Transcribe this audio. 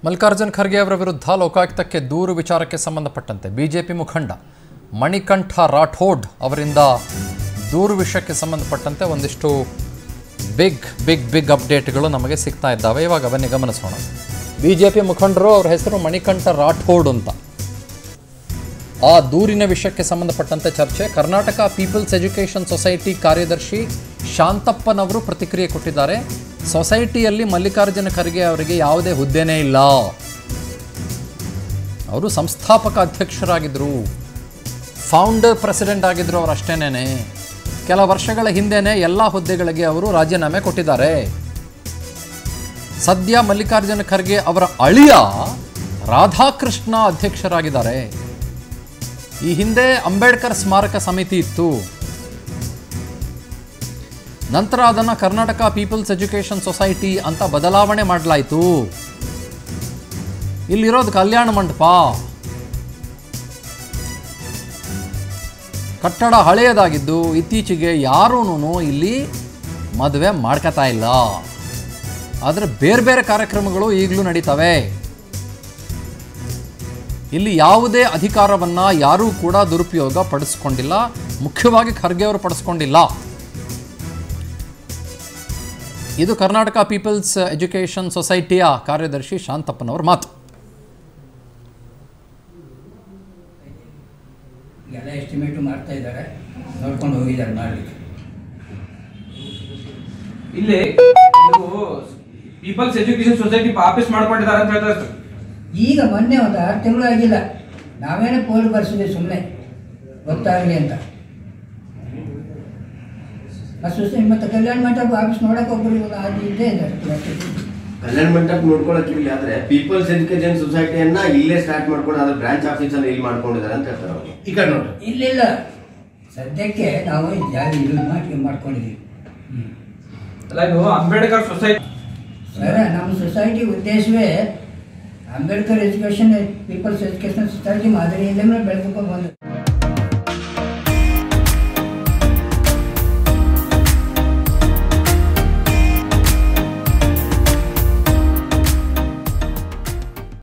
ಮಲ್ಲಿಕಾರ್ಜುನ್ ಖರ್ಗೆ ಅವರ ವಿರುದ್ಧ ಲೋಕಾಯುಕ್ತಕ್ಕೆ ದೂರು ವಿಚಾರಕ್ಕೆ ಸಂಬಂಧಪಟ್ಟಂತೆ ಬಿಜೆಪಿ ಮುಖಂಡ ಮಣಿಕಂಠ ರಾಠೋಡ್ ಅವರಿಂದ ದೂರು ವಿಷಯಕ್ಕೆ ಸಂಬಂಧಪಟ್ಟಂತೆ ಒಂದಿಷ್ಟು ಬಿಗ್ ಬಿಗ್ ಬಿಗ್ ಅಪ್ಡೇಟ್ಗಳು ನಮಗೆ ಸಿಗ್ತಾ ಇದ್ದಾವೆ ಇವಾಗ ಅವನ್ನೇ ಗಮನಿಸೋಣ ಬಿ ಜೆ ಪಿ ಮುಖಂಡರು ಅವ್ರ ಹೆಸರು ಮಣಿಕಂಠ ರಾಠೋಡ್ ಅಂತ ಆ ದೂರಿನ ವಿಷಯಕ್ಕೆ ಸಂಬಂಧಪಟ್ಟಂತೆ ಚರ್ಚೆ ಕರ್ನಾಟಕ ಪೀಪಲ್ಸ್ ಎಜುಕೇಷನ್ ಸೊಸೈಟಿ ಕಾರ್ಯದರ್ಶಿ ಶಾಂತಪ್ಪನವರು ಪ್ರತಿಕ್ರಿಯೆ ಕೊಟ್ಟಿದ್ದಾರೆ ಸೊಸೈಟಿಯಲ್ಲಿ ಮಲ್ಲಿಕಾರ್ಜುನ ಖರ್ಗೆ ಅವರಿಗೆ ಯಾವುದೇ ಹುದ್ದೆನೇ ಇಲ್ಲ ಅವರು ಸಂಸ್ಥಾಪಕ ಅಧ್ಯಕ್ಷರಾಗಿದ್ದರು ಫೌಂಡರ್ ಪ್ರೆಸಿಡೆಂಟ್ ಆಗಿದ್ದರು ಅವರು ಅಷ್ಟೇನೆ ಕೆಲ ವರ್ಷಗಳ ಹಿಂದೆನೇ ಎಲ್ಲ ಹುದ್ದೆಗಳಿಗೆ ಅವರು ರಾಜೀನಾಮೆ ಕೊಟ್ಟಿದ್ದಾರೆ ಸದ್ಯ ಮಲ್ಲಿಕಾರ್ಜುನ ಖರ್ಗೆ ಅವರ ಅಳಿಯ ರಾಧಾಕೃಷ್ಣ ಅಧ್ಯಕ್ಷರಾಗಿದ್ದಾರೆ ಈ ಹಿಂದೆ ಅಂಬೇಡ್ಕರ್ ಸ್ಮಾರಕ ಸಮಿತಿ ಇತ್ತು ನಂತರ ಅದನ್ನು ಕರ್ನಾಟಕ ಪೀಪಲ್ಸ್ ಎಜುಕೇಷನ್ ಸೊಸೈಟಿ ಅಂತ ಬದಲಾವಣೆ ಮಾಡಲಾಯಿತು ಇಲ್ಲಿರೋದು ಕಲ್ಯಾಣ ಮಂಟಪ ಕಟ್ಟಡ ಹಳೆಯದಾಗಿದ್ದು ಇತ್ತೀಚೆಗೆ ಯಾರೂ ಇಲ್ಲಿ ಮದುವೆ ಮಾಡ್ಕೋತಾ ಇಲ್ಲ ಆದರೆ ಬೇರೆ ಬೇರೆ ಕಾರ್ಯಕ್ರಮಗಳು ಈಗಲೂ ನಡೀತವೆ ಇಲ್ಲಿ ಯಾವುದೇ ಅಧಿಕಾರವನ್ನು ಯಾರೂ ಕೂಡ ದುರುಪಯೋಗ ಪಡಿಸ್ಕೊಂಡಿಲ್ಲ ಮುಖ್ಯವಾಗಿ ಖರ್ಗೆ ಅವರು ಪಡಿಸ್ಕೊಂಡಿಲ್ಲ ಇದು ಕರ್ನಾಟಕ ಪೀಪಲ್ಸ್ ಎಜುಕೇಷನ್ ಸೊಸೈಟಿಯ ಕಾರ್ಯದರ್ಶಿ ಶಾಂತಪ್ಪನವ್ರ ಮಾತು ಎಲ್ಲ ಎಸ್ಟಿಮೇಟು ಮಾಡ್ತಾ ಇದ್ದಾರೆ ನೋಡ್ಕೊಂಡು ಹೋಗಿದ್ದಾರೆ ಮಾಡಲಿಕ್ಕೆ ಇಲ್ಲಿ ನೀವು ಪೀಪಲ್ಸ್ ಎಜುಕೇಶನ್ ಸೊಸೈಟಿ ವಾಪಸ್ ಮಾಡ್ಕೊಂಡಿದ್ದಾರೆ ಅಂತ ಹೇಳ್ತಾರೆ ಸರ್ ಈಗ ಮೊನ್ನೆ ಒಂದು ಆರು ತಿಂಗಳು ಆಗಿಲ್ಲ ನಾವೇನೇ ಪೋಲ್ ಬರ್ಸಿದ್ವಿ ಸುಮ್ಮನೆ ಗೊತ್ತಾಗಲಿ ಅಂತ ಆ ಸೊಸೈಟಿ ಮತ್ತು ಕಲ್ಯಾಣ ಮಂಟಪ ಆಫೀಸ್ ನೋಡಕ್ಕೆ ಒಬ್ಬರು ಇವಾಗ ಅದು ಇದ್ದೇ ಇದೆ ಅಷ್ಟೇ. ಕಲ್ಯಾಣ ಮಂಟಪ ನೋಡ್ಕೊಳಕ್ ಇರ್ಲಿ ಆದ್ರೆ ಪೀಪಲ್ಸ್ ಎಜುಕೇಶನ್ ಸೊಸೈಟಿಯನ್ನ ಇಲ್ಲೇ ಸ್ಟಾರ್ಟ್ ಮಾಡ್ಕೊಂಡು ಅದ್ರ ಬ್ರಾಂಚ್ ಆಫೀಸ್ ಅನ್ನ ಇಲ್ಲಿ ಮಾಡ್ಕೊಂಡಿದ್ದಾರೆ ಅಂತ ಹೇಳ್ತಾರೆ ಅವರು ಈ ಕಡೆ ನೋಡ್ರಿ ಇಲ್ಲಿಲ್ಲ ಸದ್ಯಕ್ಕೆ ನಾವು ಜಾಗ ಇದು ಮಾಡಿ ಮಾಡ್ಕೊಂಡಿದ್ದೀವಿ ಅಲ್ಲ ಇದು ಅಂಬೇಡ್ಕರ್ ಸೊಸೈಟಿ ಸರ ನಮ್ಮ ಸೊಸೈಟಿ ಉದ್ದೇಶವೇ Ambedkar education people's education society ಮಾದರಿಯಿಂದಲೇ ಬೆಳೆದುಕೊಂಡು ಬಂದು